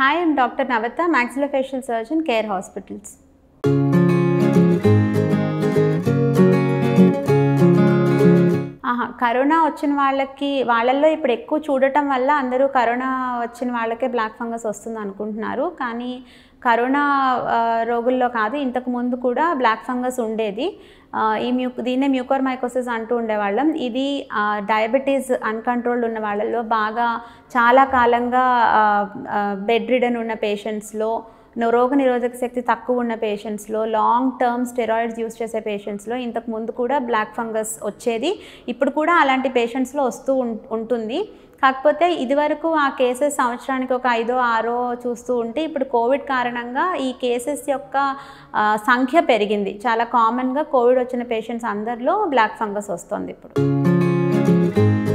Hi, I'm Dr. Navata, maxillofacial surgeon, Care Hospitals. ఆహా corona వచ్చిన వాళ్ళకి వాళ్ళల్లో ఇప్పుడు ఎక్కువ చూడటం వల్ల అందరూ కరోనా వచ్చిన వాళ్ళకే బ్లాక్ ఫంగస్ వస్తుంది అనుకుంటున్నారు కానీ కరోనా ఆ, రోగుల్లో కాదు ఇంతకు ముందు కూడా బ్లాక్ ఫంగస్ ఉండేది ఆ, ఈ మ్యూ దీన్నే మ్యూకోర్ మైకోసిస్ అంటూ ఉండేవాళ్ళం ఇది డయాబెటీస్ అన్కంట్రోల్డ్ ఉన్న వాళ్ళల్లో బాగా చాలా కాలంగా బెడ్ రిడన్ ఉన్న పేషెంట్స్లో రోగ నిరోధక శక్తి తక్కువ ఉన్న పేషెంట్స్లో లాంగ్ టర్మ్ స్టెరాయిడ్స్ యూస్ చేసే పేషెంట్స్లో ఇంతకు ముందు కూడా బ్లాక్ ఫంగస్ వచ్చేది ఇప్పుడు కూడా అలాంటి పేషెంట్స్లో వస్తూ ఉం- ఉంటుంది కాకపోతే ఇదివరకు ఆ కేసెస్ సంవత్సరానికి ఒక ఐదో ఆరో చూస్తూ ఉంటే ఇప్పుడు కోవిడ్ కారణంగా ఈ కేసెస్ యొక్క ఆ, సంఖ్య పెరిగింది చాలా కామన్గా కోవిడ్ వచ్చిన పేషెంట్స్ అందరిలో బ్లాక్ ఫంగస్ వస్తుంది ఇప్పుడు